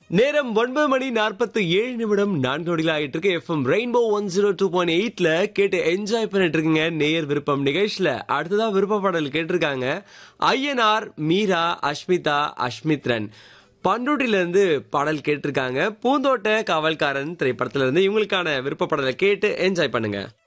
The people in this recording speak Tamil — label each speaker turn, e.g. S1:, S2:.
S1: நேரம் ஒன்பது மணி நாற்பத்தி ஏழு நிமிடம் நான்கு நொடிகள் ஆகிட்டு இருக்கு FM Rainbow one zero two point எயிட்ல கேட்டு என்ஜாய் பண்ணிட்டு இருக்கீங்க நேயர் விருப்பம் நிகழ்ச்சியில அடுத்ததா விருப்ப பாடல் கேட்டிருக்காங்க ஐயனார் மீரா அஷ்மிதா அஷ்மித்ரன் பண்ருட்டில இருந்து பாடல் கேட்டிருக்காங்க பூந்தோட்ட காவல்காரன் திரைப்படத்துல இருந்து இவங்களுக்கான விருப்ப பாடலை கேட்டு என்ஜாய் பண்ணுங்க